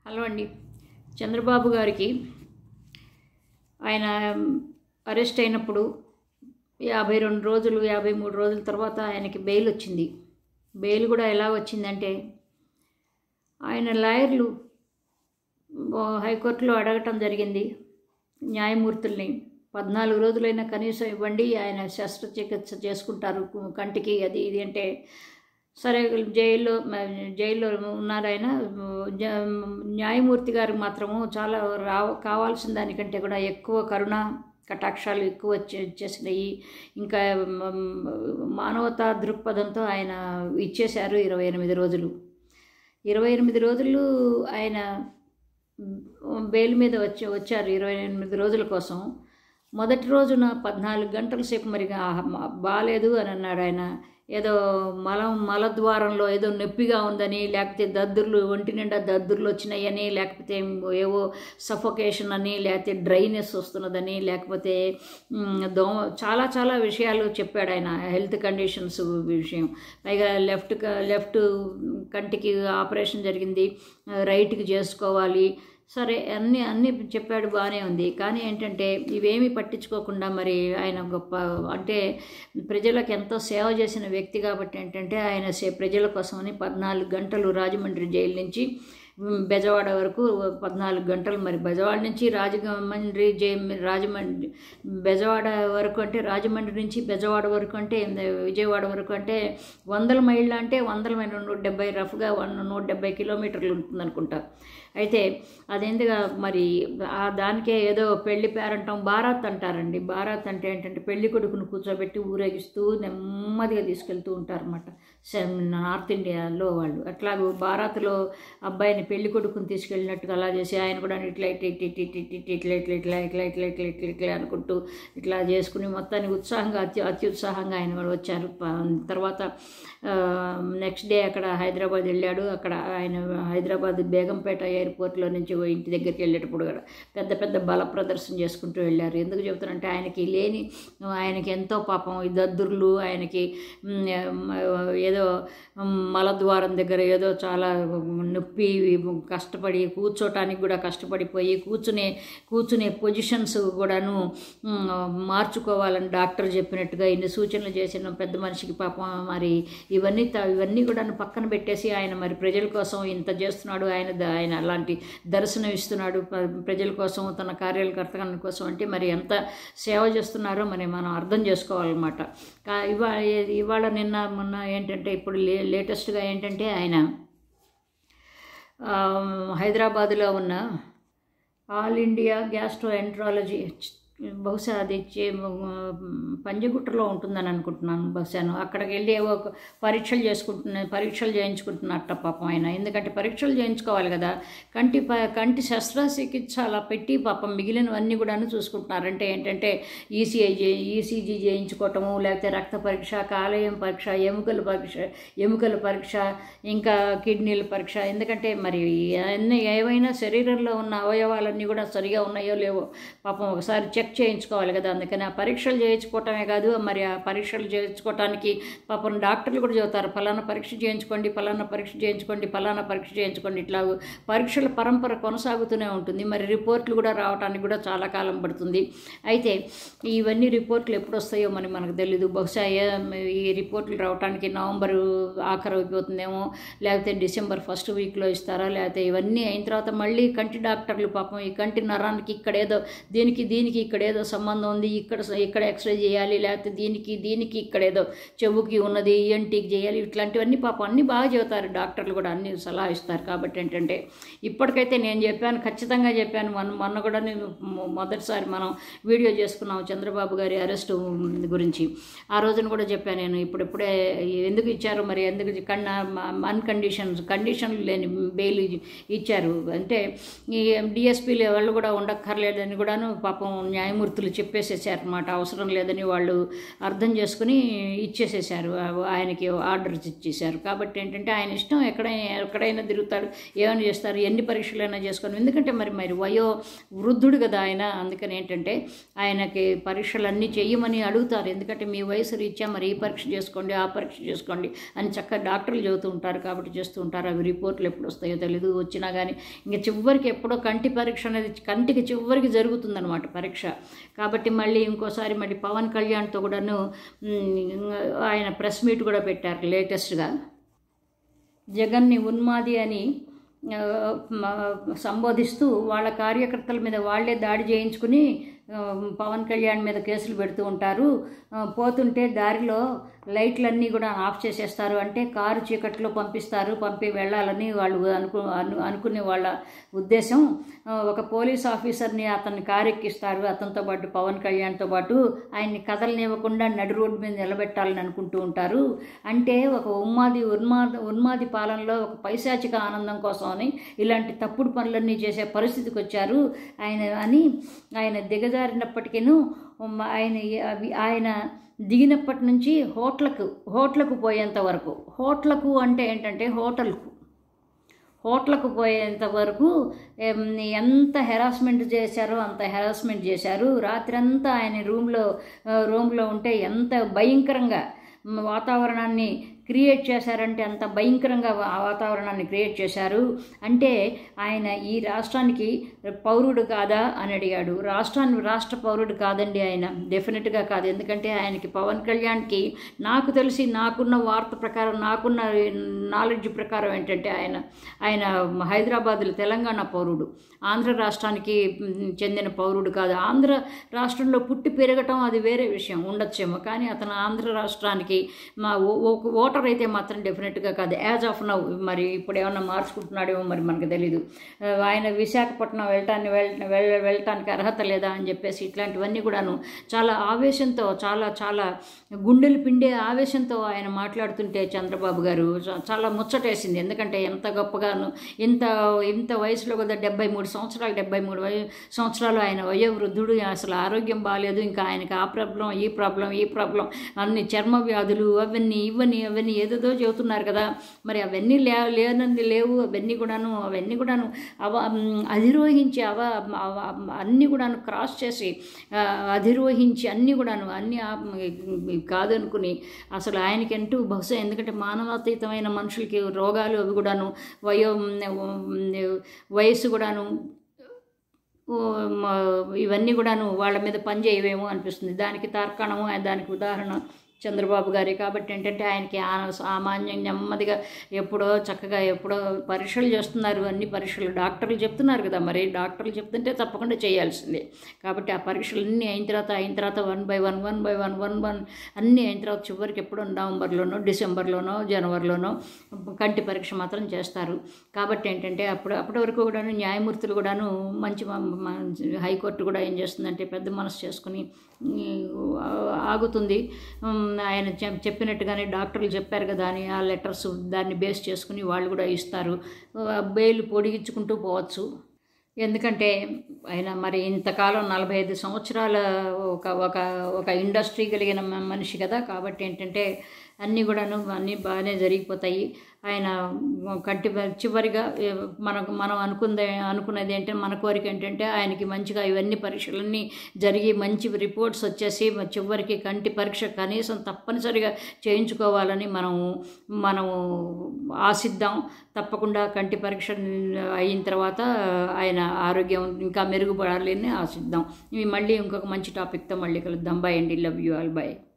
hello అండి చంద్రబాబు గారికి ఆయన అరెస్ట్ అయినప్పుడు యాభై రెండు రోజులు యాభై మూడు రోజుల తర్వాత ఆయనకి బెయిల్ వచ్చింది బెయిల్ కూడా ఎలా వచ్చిందంటే ఆయన లాయర్లు ఓ హైకోర్టులో అడగటం జరిగింది న్యాయమూర్తుల్ని పద్నాలుగు రోజులైనా కనీసం ఇవ్వండి ఆయన శస్త్రచికిత్స చేసుకుంటారు కు- కంటికి అది ఇది అంటే సరే జైల్లో మ- జైల్లో ఉన్నారు ఆయన జ- న్యాయమూర్తి గారు మాత్రము చాలా రావ కావాల్సిన దానికంటే కూడా ఎక్కువ కరుణ కటాక్షాలు ఎక్కువ వచ్చే వచ్చేసినాయి ఇంకా మ- మానవతా దృక్పథంతో ఆయన ఇచ్చేశారు ఇరవై ఎనిమిది రోజులు ఇరవై ఎనిమిది రోజులు ఆయన బెయిల్ మీద వచ్చి వచ్చారు ఇరవై ఎనిమిది రోజుల కోసం మొదటి రోజున పద్నాలుగు గంటల సేపు మరి ఆ- బాలేదు అని అన్నాడు ఆయన ఏదో మలం మలద్వారంలో ఏదో నొప్పిగా ఉందని లేకపోతే దద్దుర్లు ఒంటి నిండా దద్దుర్లు వచ్చినాయని లేకపోతే ఏవో సఫోకేషన్ అని లేకపోతే డ్రైనెస్ వస్తున్నదని లేకపోతే మ్, దోమ చాలా చాలా విషయాలు చెప్పాడు ఆయన హెల్త్ కండిషన్స్ విషయం పైగా లెఫ్ట్ క- లెఫ్ట్ కంటికి ఆపరేషన్ జరిగింది రైట్కి చేసుకోవాలి సరే అన్నీ అన్నీ చెప్పాడు బాగానే ఉంది కానీ ఏంటంటే ఇవేమీ పట్టించుకోకుండా మరి ఆయన గొప్ప అంటే ప్రజలకు ఎంతో సేవ చేసిన వ్యక్తి కాబట్టి ఏంటంటే ఆయన సే ప్రజల కోసమని పద్నాలుగు గంటలు రాజమండ్రి జైలు నుంచి ఉమ్, బెజవాడ వరకు పద్నాలుగు గంటలు మరి బెజవాడ నుంచి రాజమండ్రి జై రాజమండ్రి బెజవాడ వరకు అంటే రాజమండ్రి నుంచి బెజవాడ వరకు అంటే విజయవాడ వరకు అంటే వందల మైళ్ళ అంటే వందల మైళ్ళ నూట డెబ్బై రఫ్గా వన్ నూట డెబ్బై కిలోమీటర్లు ఉంటుంది అనుకుంటా అయితే అదెందుగా మరి ఆ దానికే ఏదో పెళ్లి పేరంటం బారాత్ అంటారండి బారాత్ అంటే ఏంటంటే పెళ్లి కొడుకును కూర్చోబెట్టి ఊరేగిస్తూ నెమ్మదిగా తీసుకెళ్తూ ఉంటారన్నమాట నార్త్ ఇండియాలో వాళ్ళు అట్లాగూ బారాత్లో అబ్బాయిని పెళ్లి కొడుకుని తీసుకెళ్ళినట్టుగా అలా చేసి ఆయన కూడా ఇట్లా ఇట్లా ఇట్లా ఇట్లా ఇట్లా ఇట్లా ఇట్లా ఇట్లా ఇట్లా ఇట్లా ఇట్లా ఇట్లా ఇట్లా అనుకుంటూ ఇట్లా చేసుకుని మొత్తాన్ని ఉత్సాహంగా అత్యు అత్యుత్సాహంగా ఆయన కూడా వచ్చారు ప- తర్వాత నెక్స్ట్ డే అక్కడ హైదరాబాద్ వెళ్ళాడు అక్కడ ఆయన హైదరాబాద్ బేగంపేట ఎయిర్పోర్ట్లో నుంచి ఓ ఇంటి దగ్గరికి వెళ్ళేటప్పుడు కూడా పెద్ద పెద్ద బల ప్రదర్శన చేసుకుంటూ వెళ్ళారు ఎందుకు చెబుతారంటే ఆయనకి లేని ఆయనకి ఎంతో పాపం ఈ దద్దుర్లు ఆయనకి మ్, ఏదో మలద్వారం దగ్గర ఏదో చాలా నొప్పి కష్టపడి కూర్చోటానికి కూడా కష్టపడిపోయి కూర్చునే కూర్చునే పొజిషన్స్ కూడాను మ్, మార్చుకోవాలని డాక్టర్ చెప్పినట్టుగా ఇన్ని సూచనలు చేసిన పెద్ద మనిషికి పాపం మరి ఇవన్నీ త- ఇవన్నీ కూడా పక్కన పెట్టేసి ఆయన మరి ప్రజల కోసం ఇంత చేస్తున్నాడు ఆయన ద- ఆయన అలాంటి దర్శనం ఇస్తున్నాడు ప్ర- ప్రజల కోసం తన కార్యకర్తల కోసం అంటే మరి ఎంత సేవ చేస్తున్నారో మరి మనం అర్థం చేసుకోవాలన్నమాట కా- ఇవా ఇవాళ నిన్న మొన్న ఏంటంటే ఇప్పుడు లే లేటెస్ట్గా ఏంటంటే ఆయన ఆ, హైదరాబాదులో ఉన్న ఆల్ ఇండియా గ్యాస్ట్రో ఎంట్రాలజీ బహుశా అది చే- పంజగుట్టలో ఉంటుందని అనుకుంటున్నాను బహుశాను అక్కడికి వెళ్ళి ఏవో ఒక పరీక్షలు చేసుకుంటున్న పరీక్షలు చేయించుకుంటున్నట్ట పాపం ఆయన ఎందుకంటే పరీక్షలు చేయించుకోవాలి కదా కంటి ప కంటి శస్త్రచికిత్స అలా పెట్టి పాపం మిగిలినవన్నీ కూడాను చూసుకుంటున్నారు అంటే ఏంటంటే ఈసీఐ ఈసీజీ చేయించుకోవటము లేకపోతే రక్త పరీక్ష కాలేయం పరీక్ష ఎముకల పరీక్ష ఎముకల పరీక్ష ఇంకా కిడ్నీల పరీక్ష ఎందుకంటే మరి అన్ని ఏవైనా శరీరంలో ఉన్న అవయవాలన్నీ కూడా సరిగా ఉన్నాయో లేవో పాపం ఒకసారి చెక్ చేయించుకోవాలి కదా అందుకని ఆ పరీక్షలు చేయించుకోవటమే కాదు మరి ఆ పరీక్షలు చేయించుకోవటానికి పాపం డాక్టర్లు కూడా చెబుతారు ఫలానా పరీక్ష చేయించుకోండి ఫలానా పరీక్ష చేయించుకోండి ఫలానా పరీక్ష చేయించుకోండి ఇట్లా పరీక్షల పరంపర కొనసాగుతూనే ఉంటుంది మరి రిపోర్ట్లు కూడా రావడానికి కూడా చాలా కాలం పడుతుంది అయితే ఇవన్నీ రిపోర్ట్లు ఎప్పుడు వస్తాయో మరి మనకు తెలీదు బహుశా ఏ- ఈ రిపోర్ట్లు రావడానికి నవంబరు ఆఖరు అయిపోతుందేమో లేకపోతే డిసెంబర్ ఫస్ట్ వీక్లో ఇస్తారా లేకపోతే ఇవన్నీ అయిన తర్వాత మళ్ళీ కంటి డాక్టర్లు పాపం ఈ కంటి నరానికి ఇక్కడ ఏదో దీనికి దీనికి ఇక్కడ ఏదో సంబంధం ఉంది ఇక్కడ ఇక్కడ ఎక్స్రే చేయాలి లేకపోతే దీనికి దీనికి ఇక్కడ ఏదో చెవుకి ఉన్నది ఈఎన్టీకి చేయాలి ఇట్లాంటివన్నీ పాపం అన్నీ బాగా చెబుతారు డాక్టర్లు కూడా అన్ని సలహా ఇస్తారు కాబట్టి ఏంటంటే ఇప్పటికైతే నేను చెప్పాను ఖచ్చితంగా చెప్పాను మొన్న మొన్న కూడా నేను మొ- మొదటిసారి మనం వీడియో చేసుకున్నాం చంద్రబాబు గారి అరెస్టు గురించి ఆ రోజున కూడా చెప్పాను నేను ఇప్పుడిప్పుడే ఎందుకు ఇచ్చారు మరి ఎందుకు కన్నా అన్ కండిషన్స్ కండిషన్లు లేని బెయిల్ ఇచ్చారు అంటే ఈ డిఎస్పీ వాళ్ళు కూడా ఉండక్కర్లేదని కూడాను పాపం న్యాయ న్యాయమూర్తులు చెప్పేసేసారనమాట అవసరం లేదని వాళ్ళు అర్థం చేసుకుని ఇచ్చేసేసారు ఆ- ఆయనకి ఆర్డర్ ఇచ్చేసారు కాబట్టి ఏంటంటే ఆయన ఇష్టం ఎక్కడైనా ఎక్కడైనా తిరుగుతాడు ఏమైనా చేస్తారు ఎన్ని పరీక్షలైనా చేసుకొని ఎందుకంటే మరి మరి వయో వృద్ధుడు కదా ఆయన అందుకని ఏంటంటే ఆయనకి పరీక్షలన్నీ చెయ్యమని అడుగుతారు ఎందుకంటే మీ వయసు రీత్యా మరి ఈ పరీక్ష చేసుకోండి ఆ పరీక్ష చేసుకోండి అని చక్కగా డాక్టర్లు చెబుతూ ఉంటారు కాబట్టి చేస్తూ ఉంటారు అవి రిపోర్ట్లు ఎప్పుడు వస్తాయో తెలియదు వచ్చినా కానీ ఇంకా చివరికి ఎప్పుడో కంటి పరీక్ష అనేది కంటికి చివరికి జరుగుతుందన్నమాట పరీక్ష కాబట్టి మళ్ళీ ఇంకోసారి మళ్ళీ పవన్ కళ్యాణ్తో కూడాను మ్, ఆయన ప్రెస్ మీట్ కూడా పెట్టారు లేటెస్ట్గా జగన్ని ఉన్మాది అని ఆ, మ- సంబోధిస్తూ వాళ్ళ కార్యకర్తల మీద వాళ్ళే దాడి చేయించుకుని ఆ, పవన్ కళ్యాణ్ మీద కేసులు పెడుతూ ఉంటారు ఆ, పోతుంటే దారిలో లైట్లన్నీ కూడా ఆఫ్ చేసేస్తారు అంటే కారు చీకట్లో పంపిస్తారు పంపి వెళ్ళాలని వాళ్ళు అనుకు అను అనుకునే వాళ్ళ ఉద్దేశం ఆ, ఒక పోలీస్ ఆఫీసర్ని అతన్ని కారు ఎక్కిస్తారు అతనితో పాటు పవన్ కళ్యాణ్తో పాటు ఆయన్ని కదలనివ్వకుండా నడి రోడ్డు మీద నిలబెట్టాలని అనుకుంటూ ఉంటారు అంటే ఒక ఉన్మాది ఉన్మాద ఉన్మాది పాలనలో ఒక పైశాచిక ఆనందం కోసం అని ఇలాంటి తప్పుడు పనులన్నీ చేసే పరిస్థితికి వచ్చారు ఆయన అని ఆయన దిగజారినప్పటికీను ఆయన అవి ఆయన దిగినప్పటి నుంచి హోటల్కు హోటల్కు పోయేంత వరకు హోటల్కు అంటే ఏంటంటే హోటల్కు హోటల్కు పోయేంత వరకు ఎం, ఎంత హెరాస్మెంట్ చేశారో అంత హెరాస్మెంట్ చేశారు రాత్రంతా ఆయన రూమ్లో ఆ, రూమ్లో ఉంటే ఎంత భయంకరంగా మ్, వాతావరణాన్ని క్రియేట్ చేశారంటే అంత భయంకరంగా వా- వాతావరణాన్ని క్రియేట్ చేశారు అంటే ఆయన ఈ రాష్ట్రానికి పౌరుడు కాదా అని అడిగాడు రాష్ట్రాన్ని రాష్ట్ర పౌరుడు కాదండి ఆయన డెఫినెట్గా కాదు ఎందుకంటే ఆయనకి పవన్ కళ్యాణ్కి నాకు తెలిసి నాకున్న వార్త ప్రకారం నాకున్న నాలెడ్జ్ ప్రకారం ఏంటంటే ఆయన ఆయన హైదరాబాద్లో తెలంగాణ పౌరుడు ఆంధ్ర రాష్ట్రానికి మ్, చెందిన పౌరుడు కాదు ఆంధ్ర రాష్ట్రంలో పుట్టి పెరగటం అది వేరే విషయం ఉండొచ్చేమో కానీ అతను ఆంధ్ర రాష్ట్రానికి మా ఓ- ఒక ఓటర్ అయితే మాత్రం డెఫినెట్గా కాదు యాజ్ ఆఫ్ నౌ మరి ఇప్పుడు ఏమన్నా మార్చుకుంటున్నాడేమో మరి మనకు తెలీదు ఆ, ఆయన విశాఖపట్నం వెళ్ళటాన్ని వెళ్ వెళ్- వెళ్ళటానికి అర్హత లేదా అని చెప్పేసి ఇట్లాంటివన్నీ కూడాను చాలా ఆవేశంతో చాలా చాలా గుండెలు పిండే ఆవేశంతో ఆయన మాట్లాడుతుంటే చంద్రబాబు గారు చా- చాలా ముచ్చటేసింది ఎందుకంటే ఎంత గొప్పగాను ఇంత ఇంత వయసులో కదా డెబ్బై మూడు సంవత్సరాలు డెబ్బై మూడు వయ సంవత్సరాలు ఆయన వయోవృద్ధుడు అసలు ఆరోగ్యం బాగాలేదు ఇంకా ఆయనకి ఆ ప్రాబ్లం ఈ ప్రాబ్లం ఈ ప్రాబ్లం అన్ని చర్మ వ్యాధులు అవన్నీ ఇవన్నీ అవన్నీ ఏదేదో చెబుతున్నారు కదా మరి అవన్నీ లే లేనంది లేవు అవన్నీ కూడాను అవన్నీ కూడాను అవ మ్, అధిరోహించి అవ అవ- అన్నీ కూడాను క్రాస్ చేసి ఆ, అధిరోహించి అన్నీ కూడాను అన్నీ ఆ- మ్, కాదనుకుని అసలు ఆయనకంటూ బహుశా ఎందుకంటే మానవాతీతమైన మనుషులకి రోగాలు అవి కూడాను వయో మ్, వయస్సు కూడాను ఓ, మ- ఇవన్నీ కూడాను వాళ్ళ మీద పనిచేయవేమో అనిపిస్తుంది దానికి తార్కాణము దానికి ఉదాహరణ చంద్రబాబు గారి కాబట్టి ఏంటంటే ఆయనకి ఆ- సామాన్యం నెమ్మదిగా ఎప్పుడో చక్కగా ఎప్పుడో పరీక్షలు చేస్తున్నారు అన్ని పరీక్షలు డాక్టర్లు చెప్తున్నారు కదా మరి డాక్టర్లు చెప్తుంటే తప్పకుండా చేయాల్సిందే కాబట్టి ఆ పరీక్షలు అన్నీ అయిన తర్వాత అయిన తర్వాత one by one one by one one one అన్నీ అయిన తర్వాత చివరికి ఎప్పుడో నవంబర్లోనో డిసెంబర్లోనో జనవరిలోనో కంటి పరీక్ష మాత్రం చేస్తారు కాబట్టి ఏంటంటే అప్పుడు అప్పటి వరకు కూడాను న్యాయమూర్తులు కూడాను మంచి మ- మ- హైకోర్టు కూడా ఏం చేస్తుందంటే పెద్ద మనసు చేసుకుని ఈ, ఆగుతుంది ఉమ్, ఆయన చెప్- చెప్పినట్టుగానే డాక్టర్లు చెప్పారు కదా అని ఆ లెటర్స్ దాన్ని బేస్ చేసుకుని వాళ్ళు కూడా ఇస్తారు ఆ, బెయిల్ పొడిగించుకుంటూ పోవచ్చు ఎందుకంటే ఆయన మరి ఇంతకాలం నలభై ఐదు సంవత్సరాల ఒక ఒక ఒక ఇండస్ట్రీ కలిగిన మ- మనిషి కదా కాబట్టి ఏంటంటే అన్నీ కూడాను అన్నీ బాగానే జరిగిపోతాయి ఆయన కంటి చివరిగా ఏ, మనకు మనం అనుకుందే అనుకున్నది ఏంటంటే మన కోరిక ఏంటంటే ఆయనకి మంచిగా ఇవన్నీ పరీక్షలన్నీ జరిగి మంచి రిపోర్ట్స్ వచ్చేసి చివరికి కంటి పరీక్ష కనీసం తప్పనిసరిగా చేయించుకోవాలని మనం మనము ఆశిద్దాం తప్పకుండా కంటి పరీక్ష అయిన తర్వాత ఆయన ఆరోగ్యం ఇంకా మెరుగుపడాలని ఆశిద్దాం ఇవి మళ్ళీ ఇంకొక మంచి టాపిక్తో మళ్ళీ కలుద్దాం బై అండి లవ్ యూ ఆల్ బై